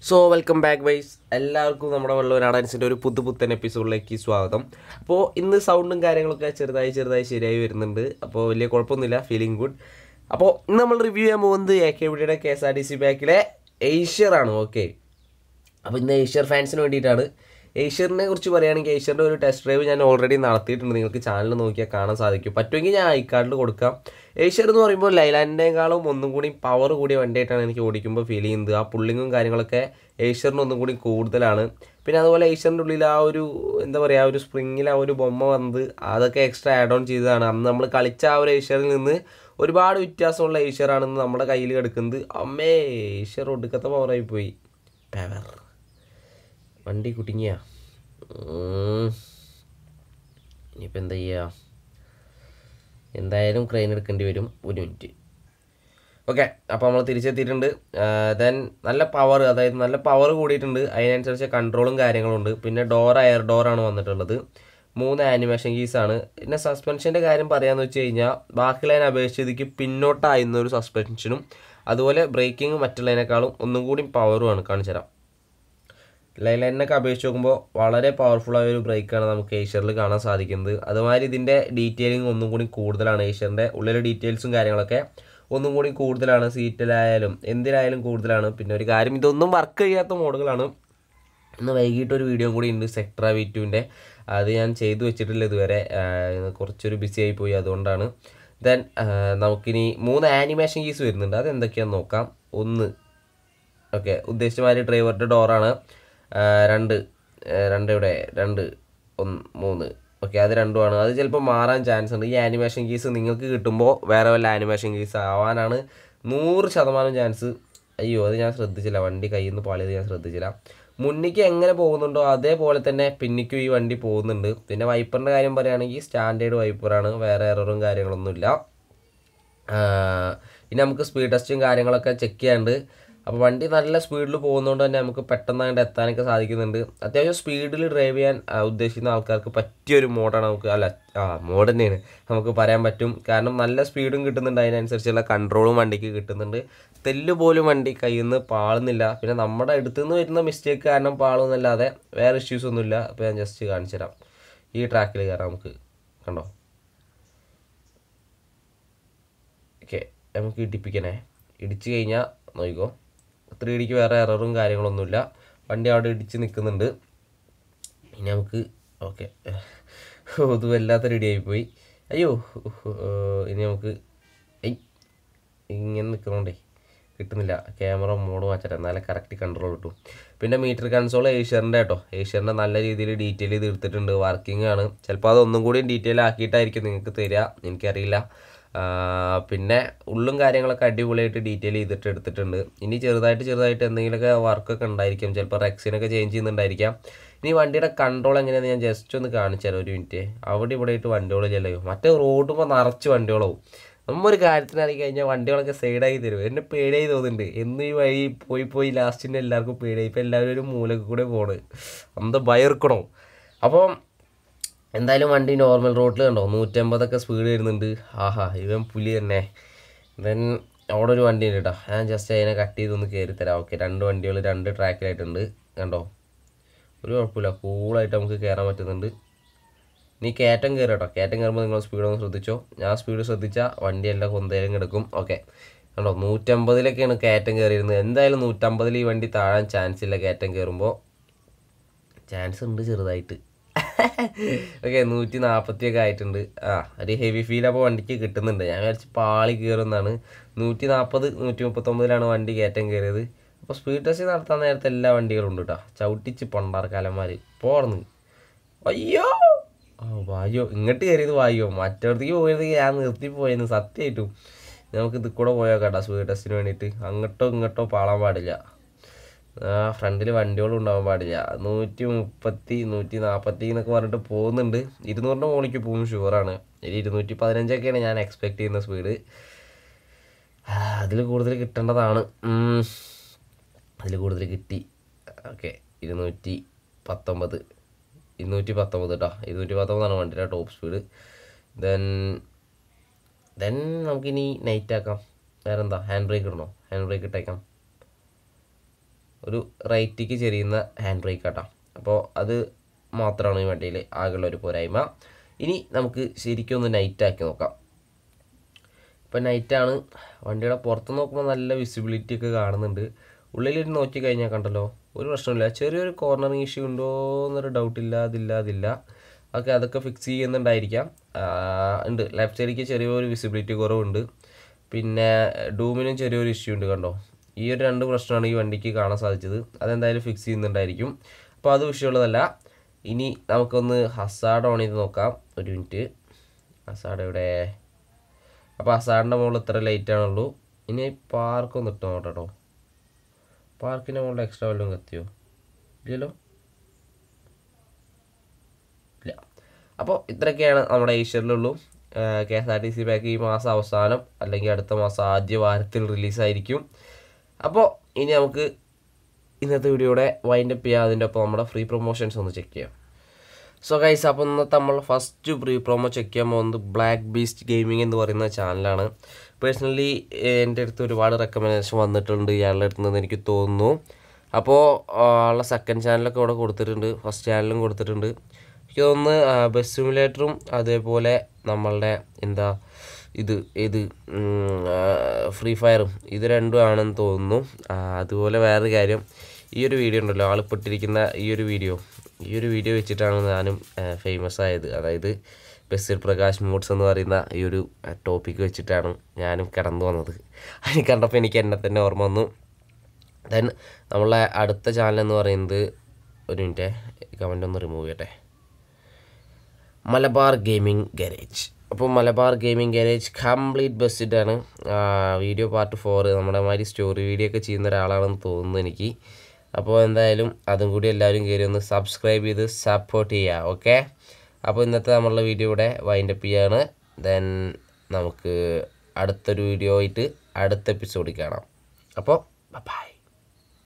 so welcome back vice എല്ലാവർക്കും നമ്മുടെ വെള്ളവനാടൻസിൻ്റെ ഒരു പുതു പുത്തൻ എപ്പിസോഡിലേക്ക് സ്വാഗതം അപ്പോൾ ഇന്ന് സൗണ്ടും കാര്യങ്ങളൊക്കെ ചെറുതായി ചെറുതായി ശരിയായി വരുന്നുണ്ട് അപ്പോൾ വലിയ കുഴപ്പമൊന്നുമില്ല ഫീലിംഗ് ഗുഡ് അപ്പോൾ ഇന്ന് നമ്മൾ റിവ്യൂ ചെയ്യാൻ പോകുന്നത് എ കെ വിഡിയുടെ K S R T C ബാക്കിലെ ഏഷ്യറാണ് ഓക്കെ അപ്പോൾ ഇന്ന് ഏഷ്യർ ഫാൻസിന് വേണ്ടിയിട്ടാണ് ഏഷ്യറിനെ കുറിച്ച് പറയുകയാണെങ്കിൽ ഏഷ്യറിൻ്റെ ഒരു ടെസ്റ്റ് ഡ്രൈവ് ഞാൻ ഓൾറെഡി നടത്തിയിട്ടുണ്ട് നിങ്ങൾക്ക് ചാനൽ നോക്കിയാൽ കാണാൻ സാധിക്കും പറ്റുമെങ്കിൽ ഞാൻ ഐക്കാർഡിൽ കൊടുക്കാം ഏഷ്യർ എന്ന് പറയുമ്പോൾ ലൈലാൻഡിനേക്കാളും ഒന്നും കൂടി പവർ കൂടിയ വണ്ടിയായിട്ടാണ് എനിക്ക് ഓടിക്കുമ്പോൾ ഫീൽ ചെയ്യുന്നത് ആ പുള്ളിങ്ങും കാര്യങ്ങളൊക്കെ ഏഷ്യറിന് ഒന്നും കൂടി കൂടുതലാണ് പിന്നെ അതുപോലെ ഏഷ്യറിൻ്റെ ഉള്ളിൽ ആ ഒരു എന്താ പറയുക ആ ഒരു സ്പ്രിങ്ങിൽ ആ ഒരു ബൊമ്മ വന്നത് അതൊക്കെ എക്സ്ട്രാ ആഡ് ഓൺ ചെയ്തതാണ് അന്ന് നമ്മൾ കളിച്ച ആ ഒരു ഏഷ്യറിൽ നിന്ന് ഒരുപാട് വ്യത്യാസമുള്ള ഏഷ്യറാണെന്ന് നമ്മുടെ കയ്യിൽ കിടക്കുന്നത് അമ്മേ ഏഷ്യർ ഒടുക്കത്തെ പവറായി പോയി പവർ വണ്ടി കുടുങ്ങിയ ഇനിയിപ്പോൾ എന്താ ചെയ്യുക എന്തായാലും ക്രെയിൻ എടുക്കേണ്ടി വരും ഒരു മിനിറ്റ് ഓക്കെ അപ്പോൾ നമ്മൾ തിരിച്ചെത്തിയിട്ടുണ്ട് ദെൻ നല്ല പവർ അതായത് നല്ല പവർ കൂടിയിട്ടുണ്ട് അതിനനുസരിച്ച് കൺട്രോളും കാര്യങ്ങളും ഉണ്ട് പിന്നെ ഡോർ എയർ ഡോറാണ് വന്നിട്ടുള്ളത് മൂന്ന് ആനിമേഷൻ കീസാണ് പിന്നെ സസ്പെൻഷൻ്റെ കാര്യം പറയാമെന്ന് വെച്ച് കഴിഞ്ഞാൽ ബാക്കിയുള്ളതിനെ അപേക്ഷിച്ച് പിന്നോട്ടായിരുന്ന ഒരു സസ്പെൻഷനും അതുപോലെ ബ്രേക്കിംഗ് മറ്റുള്ളതിനേക്കാളും ഒന്നും കൂടി പവറുമാണ് കാണിച്ചു തരാം ലൈലൈനൊക്കെ അപേക്ഷിച്ച് നോക്കുമ്പോൾ വളരെ പവർഫുള്ളായ ഒരു ബ്രേക്കാണ് നമുക്ക് ഏഷ്യറിൽ കാണാൻ സാധിക്കുന്നത് അതുമാതിരി ഇതിൻ്റെ ഡീറ്റെയിലിംഗ് ഒന്നും കൂടി കൂടുതലാണ് ഏഷ്യറിൻ്റെ ഉള്ളിലെ ഡീറ്റെയിൽസും കാര്യങ്ങളൊക്കെ ഒന്നും കൂടി കൂടുതലാണ് സീറ്റിലായാലും എന്തിലായാലും കൂടുതലാണ് പിന്നെ ഒരു കാര്യം ഇതൊന്നും വർക്ക് ചെയ്യാത്ത മോഡുകളാണ് ഇന്ന് വൈകിട്ട് ഒരു വീഡിയോ കൂടി ഉണ്ട് സെക്ട്ര വി ടുവിൻ്റെ അത് ഞാൻ ചെയ്തു വെച്ചിട്ടില്ല ഇതുവരെ കുറച്ചൊരു ബിസി ആയി പോയി അതുകൊണ്ടാണ് ദെൻ നമുക്കിനി മൂന്ന് ആനിമേഷൻ കീസ് വരുന്നുണ്ട് അത് എന്തൊക്കെയാണെന്ന് നോക്കാം ഒന്ന് ഓക്കെ ഉദ്ദേശിച്ച മാതിരി ഡ്രൈവറുടെ ഡോറാണ് രണ്ട് രണ്ട് ഇവിടെ രണ്ട് ഒന്ന് മൂന്ന് ഓക്കെ അത് രണ്ടുമാണ് അത് ചിലപ്പോൾ മാറാൻ ചാൻസ് ഉണ്ട് ഈ ആനിമേഷൻ കീസ് നിങ്ങൾക്ക് കിട്ടുമ്പോൾ വേറെ വല്ല ആനിമേഷൻ കീസ് ആവാനാണ് നൂറ് ശതമാനം ചാൻസ് അയ്യോ അത് ഞാൻ ശ്രദ്ധിച്ചില്ല വണ്ടി കയ്യിൽ നിന്ന് പാളിയത് ഞാൻ ശ്രദ്ധിച്ചില്ല മുന്നിക്ക് എങ്ങനെ പോകുന്നുണ്ടോ അതേപോലെ തന്നെ പിന്നിക്കും ഈ വണ്ടി പോകുന്നുണ്ട് പിന്നെ വൈപ്പറിൻ്റെ കാര്യം പറയുകയാണെങ്കിൽ സ്റ്റാൻഡേർഡ് വൈപ്പറാണ് വേറെ എററും കാര്യങ്ങളൊന്നുമില്ല ഇനി നമുക്ക് സ്പീഡ് ടെസ്റ്റും കാര്യങ്ങളൊക്കെ ചെക്ക് ചെയ്യാണ്ട് അപ്പോൾ വണ്ടി നല്ല സ്പീഡിൽ പോകുന്നതുകൊണ്ട് തന്നെ നമുക്ക് പെട്ടെന്ന് അങ്ങോട്ട് എത്താനൊക്കെ സാധിക്കുന്നുണ്ട് അത്യാവശ്യം സ്പീഡിൽ ഡ്രൈവ് ചെയ്യാൻ ഉദ്ദേശിക്കുന്ന ആൾക്കാർക്ക് പറ്റിയൊരു മോഡാണ് നമുക്ക് അല്ല ആ മോഡ് തന്നെയാണ് നമുക്ക് പറയാൻ പറ്റും കാരണം നല്ല സ്പീഡും കിട്ടുന്നുണ്ട് അതിനനുസരിച്ചുള്ള കൺട്രോളും വണ്ടിക്ക് കിട്ടുന്നുണ്ട് തെല്ല് പോലും വണ്ടി കയ്യിൽ നിന്ന് പാളുന്നില്ല പിന്നെ നമ്മുടെ അടുത്തു നിന്ന് വരുന്ന മിസ്റ്റേക്ക് കാരണം പാളുന്നല്ലാതെ വേറെ ഇഷ്യൂസ് ഒന്നുമില്ല അപ്പോൾ ഞാൻ ജസ്റ്റ് കാണിച്ചു തരാം ഈ ട്രാക്കിൽ കയറാം നമുക്ക് കണ്ടോ ഓക്കെ നമുക്ക് ഇടിപ്പിക്കണേ ഇടിച്ചു കഴിഞ്ഞാൽ നോക്കിക്കോ ത്രീ ഡിക്ക് വേറെ എററും കാര്യങ്ങളൊന്നുമില്ല വണ്ടി അവിടെ ഇടിച്ച് നിൽക്കുന്നുണ്ട് ഇനി നമുക്ക് ഓക്കെ ഇത് വല്ലാത്ത റെഡി ആയിപ്പോയി അയ്യോ ഇനി നമുക്ക് ഐ ഇങ്ങനെ നിൽക്കുന്നുണ്ടേ കിട്ടുന്നില്ല ക്യാമറ മോഡ് മാറ്റാം എന്നാലേ കറക്റ്റ് കൺട്രോൾ കിട്ടും പിന്നെ മീറ്റർ കൺസോൾ ഏഷ്യറിൻ്റെ കേട്ടോ ഏഷ്യറിൻ്റെ നല്ല രീതിയിൽ ഡീറ്റെയിൽ ചെയ്ത് എടുത്തിട്ടുണ്ട് വർക്കിംഗ് ആണ് ചിലപ്പോൾ അതൊന്നും കൂടി ഡീറ്റെയിൽ ആക്കിയിട്ടായിരിക്കും നിങ്ങൾക്ക് തരിക എനിക്കറിയില്ല പിന്നെ ഉള്ളും കാര്യങ്ങളൊക്കെ അടിപൊളിയായിട്ട് ഡീറ്റെയിൽ ചെയ്തിട്ട് എടുത്തിട്ടുണ്ട് ഇനി ചെറുതായിട്ട് ചെറുതായിട്ട് എന്തെങ്കിലുമൊക്കെ വർക്കൊക്കെ ഉണ്ടായിരിക്കും ചിലപ്പോൾ റെക്സിനൊക്കെ ചേഞ്ച് ചെയ്യുന്നുണ്ടായിരിക്കാം ഇനി വണ്ടിയുടെ കൺട്രോൾ എങ്ങനെയാണെന്ന് ഞാൻ ജസ്റ്റ് ഒന്ന് കാണിച്ചു തരാം ഒരു മിനിറ്റ് അവിടെ ഇവിടെ ആയിട്ട് വണ്ടികളില്ലല്ലോ മറ്റേ റോഡുമ്പോൾ നിറച്ച് വണ്ടികളാവും നമ്മ ഒരു കാര്യത്തിന് ഇറങ്ങി കഴിഞ്ഞാൽ വണ്ടികളൊക്കെ സൈഡായി തരും എന്നെ പേടിയായി തോന്നുന്നുണ്ട് എന്ന് ഈ വഴി പോയി പോയി ലാസ്റ്റിന് എല്ലാവർക്കും പേടിയായി ഇപ്പം എല്ലാവരും ഒരു മൂലക്ക് കൂടെ പോണ് അന്ത ഭയർക്കണോ അപ്പോൾ എന്തായാലും വണ്ടി നോർമൽ റോഡിൽ കണ്ടോ നൂറ്റമ്പതൊക്കെ സ്പീഡ് വരുന്നുണ്ട് ആഹാ ഇവൻ പുലി തന്നെ ദെൻ അവിടെ ഒരു വണ്ടി ഉണ്ട് കേട്ടോ ഞാൻ ജസ്റ്റ് അതിനെ കട്ട് ചെയ്തൊന്ന് കയറി തരാം ഓക്കെ രണ്ട് വണ്ടികൾ രണ്ട് ട്രാക്കിലായിട്ടുണ്ട് കണ്ടോ ഒരു കുഴപ്പമില്ല കൂളായിട്ട് നമുക്ക് കയറാൻ പറ്റുന്നുണ്ട് നീ കയറ്റം കയറി കേട്ടോ കയറ്റം കയറുമ്പോൾ നിങ്ങൾ സ്പീഡ് ഒന്ന് ശ്രദ്ധിച്ചോ ഞാൻ സ്പീഡ് ശ്രദ്ധിച്ചാൽ വണ്ടിയെല്ലാം കൊന്തേലും കിടക്കും ഓക്കെ കണ്ടോ നൂറ്റമ്പതിലൊക്കെയാണ് കയറ്റം കയറിയിരുന്നത് എന്തായാലും നൂറ്റമ്പതിൽ ഈ വണ്ടി താഴാൻ ചാൻസ് ഇല്ല കയറ്റം കയറുമ്പോൾ ചാൻസ് ഉണ്ട് ചെറുതായിട്ട് ഓക്കെ നൂറ്റി നാൽപ്പത്തിയൊക്കെ ആയിട്ടുണ്ട് ആ ഒരു ഹെവി ഫീൽ അപ്പോൾ വണ്ടിക്ക് കിട്ടുന്നുണ്ട് ഞാൻ വിചാരിച്ച് പാളി കയറുന്നതാണ് നൂറ്റി നാൽപ്പത് നൂറ്റി മുപ്പത്തൊമ്പതിലാണ് വണ്ടി കയറ്റം കയറിയത് അപ്പോൾ സ്പീഡ് ടെസ്റ്റ് നടത്താൻ നേരത്തെ എല്ലാ വണ്ടികളും ഉണ്ട് കേട്ടോ ചവിട്ടിച്ച് പണ്ടാർ കാലന്മാർ പോർന്ന് അയ്യോ ആ വായോ ഇങ്ങോട്ട് കയറിയത് വായോ മറ്റോടത്തേക്ക് പോയത് ഞാൻ നിർത്തിപ്പോയെന്ന് സത്യമായിട്ടും നമുക്ക് ഇത് കൂടെ പോയോ കേട്ടോ സ്പീഡ് ടെസ്റ്റിന് വേണ്ടിയിട്ട് അങ്ങോട്ടോ ഇങ്ങോട്ടോ പാളാൻ പാടില്ല ആ ഫ്രണ്ടിൽ വണ്ടികളും ഉണ്ടാവാൻ പാടില്ല നൂറ്റി മുപ്പത്തി നൂറ്റി നാൽപ്പത്തി എന്നൊക്കെ പറഞ്ഞിട്ട് പോകുന്നുണ്ട് ഇരുന്നൂറിൻ്റെ മുകളിലേക്ക് പോകും ഷുവറാണ് ഒരു ഇരുന്നൂറ്റി പതിനഞ്ചൊക്കെയാണ് ഞാൻ എക്സ്പെക്ട് ചെയ്യുന്ന സ്പീഡ് അതിൽ കൂടുതൽ കിട്ടേണ്ടതാണ് അതിൽ കൂടുതൽ കിട്ടി ഓക്കെ ഇരുന്നൂറ്റി പത്തൊമ്പത് ഇരുന്നൂറ്റി പത്തൊമ്പത് കേട്ടോ ഇരുന്നൂറ്റി പത്തൊമ്പതാണ് വണ്ടിയുടെ ടോപ്പ് സ്പീഡ് ദെൻ ദെൻ നമുക്കിനി നൈറ്റ് ആക്കാം വേറെന്താ ഹാൻഡ് ബ്രേക്ക് ഇടണോ ഹാൻഡ് ബ്രേക്ക് ഇട്ടേക്കാം ഒരു റൈറ്റിക്ക് ചെരിയുന്ന ഹാൻഡ് ബ്രേക്ക് കേട്ടോ അപ്പോൾ അത് മാത്രമാണ് ഈ വണ്ടിയിൽ ആകെയുള്ള ഒരു പോരായ്മ ഇനി നമുക്ക് ശരിക്കും ഒന്ന് നൈറ്റാക്കി നോക്കാം ഇപ്പം നൈറ്റാണ് വണ്ടിയുടെ പുറത്ത് നോക്കുമ്പോൾ നല്ല വിസിബിലിറ്റി ഒക്കെ കാണുന്നുണ്ട് ഉള്ളിലിരുന്ന് നോക്കി കഴിഞ്ഞാൽ കണ്ടല്ലോ ഒരു പ്രശ്നമില്ല ചെറിയൊരു കോർണറിങ് ഇഷ്യൂ ഉണ്ടോ എന്നൊരു ഡൗട്ട് ഇല്ല അതില്ല അതില്ല ഓക്കെ അതൊക്കെ ഫിക്സ് ചെയ്യുന്നുണ്ടായിരിക്കാം ആ, ഉണ്ട് ലെഫ്റ്റ് സൈഡിലേക്ക് ചെറിയൊരു വിസിബിലിറ്റി കുറവുണ്ട് പിന്നെ ഡൂമിനും ചെറിയൊരു ഇഷ്യൂ ഉണ്ട് കണ്ടോ ഈ ഒരു രണ്ട് പ്രശ്നമാണ് ഈ വണ്ടിക്ക് കാണാൻ സാധിച്ചത് അതെന്തായാലും ഫിക്സ് ചെയ്യുന്നുണ്ടായിരിക്കും അപ്പോൾ അത് വിഷയമുള്ളതല്ല ഇനി നമുക്കൊന്ന് ഹസാഡ് ഓൺ ചെയ്ത് നോക്കാം ഒരു മിനിറ്റ് ഹസാഡ് എവിടെ അപ്പോൾ ഹസാഡിൻ്റെ മുകളിൽ ഇത്ര ലൈറ്റ് ആണുള്ളൂ ഇനി പാർക്ക് ഒന്ന് ഇട്ട് നോക്കാം കേട്ടോ പാർക്കിൻ്റെ മുകളിൽ എക്സ്ട്രാ വല്ലതും കത്തിയോ ഇല്ലല്ലോ ഇല്ല അപ്പോൾ ഇത്രയൊക്കെയാണ് നമ്മുടെ ഏഷ്യറിലുള്ളൂ K S R T C back ഈ മാസം അവസാനം അല്ലെങ്കിൽ അടുത്ത മാസം ആദ്യ വാരത്തിൽ റിലീസായിരിക്കും അപ്പോൾ ഇനി നമുക്ക് ഇന്നത്തെ വീഡിയോയുടെ വൈൻഡ് അപ്പ് ചെയ്യാം അതിൻ്റെ ഒപ്പം നമ്മുടെ ഫ്രീ പ്രൊമോഷൻസ് ഒന്ന് ചെക്ക് ചെയ്യാം സോ ഗൈസ് അപ്പോൾ ഇന്നത്തെ നമ്മൾ ഫസ്റ്റ് പ്രീ പ്രൊമോ ചെക്ക് ചെയ്യാൻ പോകുന്നത് ബ്ലാക്ക് ബീസ്റ്റ് ഗെയിമിംഗ് എന്ന് പറയുന്ന ചാനലാണ് പേഴ്സണലി എൻ്റെ അടുത്ത് ഒരുപാട് റെക്കമെൻഡേഷൻ വന്നിട്ടുണ്ട് ഇയാളുടെ അടുത്ത് നിന്ന് എനിക്ക് തോന്നുന്നു അപ്പോൾ ഉള്ള സെക്കൻഡ് ചാനലൊക്കെ ഇവിടെ കൊടുത്തിട്ടുണ്ട് ഫസ്റ്റ് ചാനലും കൊടുത്തിട്ടുണ്ട് എനിക്ക് തോന്നുന്നു ബസ് സിമുലേറ്ററും അതേപോലെ നമ്മളുടെ എന്താ ഇത് ഇത് ഫ്രീ ഫയറും ഇത് രണ്ടും ആണെന്ന് തോന്നുന്നു ആ, അതുപോലെ വേറൊരു കാര്യം ഈ ഒരു വീഡിയോ ഉണ്ടല്ലോ ആളിപ്പെട്ടിരിക്കുന്ന ഈ ഒരു വീഡിയോ ഈ ഒരു വീഡിയോ വെച്ചിട്ടാണ് ഞാനും ഫേമസ് ആയത് അതായത് ബസ്സിൽ പ്രകാശ് മൂഡ്സ് എന്ന് പറയുന്ന ഈ ഒരു ടോപ്പിക്ക് വെച്ചിട്ടാണ് ഞാനും കടന്നു വന്നത് അത് കണ്ടപ്പോൾ എനിക്ക് എന്നെ തന്നെ ഓർമ്മ വന്നു ദെൻ നമ്മളെ അടുത്ത ചാനൽ എന്ന് പറയുന്നത് ഒരു മിനിറ്റ് കമൻ്റ് ഒന്ന് റിമൂവ് ചെയ്യട്ടെ മലബാർ ഗെയിമിംഗ് ഗാരേജ് അപ്പോൾ മലബാർ ഗെയിമിംഗ് ഗാരേജ് കംപ്ലീറ്റ് ബസ്സിട്ടാണ് വീഡിയോ പാർട്ട് ഫോർ നമ്മുടെ മാതിരി സ്റ്റോറി വീഡിയോ ഒക്കെ ചെയ്യുന്ന ഒരാളാണെന്ന് തോന്നുന്നു എനിക്ക് അപ്പോൾ എന്തായാലും അതും കൂടി എല്ലാവരും കയറി ഒന്ന് സബ്സ്ക്രൈബ് ചെയ്ത് സപ്പോർട്ട് ചെയ്യുക ഓക്കെ അപ്പോൾ ഇന്നത്തെ നമ്മളുടെ വീഡിയോ ഇവിടെ വൈൻഡ് അപ്പ് ചെയ്യാണ് ദെൻ നമുക്ക് അടുത്തൊരു വീഡിയോ ആയിട്ട് അടുത്ത എപ്പിസോഡിൽ കാണാം അപ്പോൾ ബൈ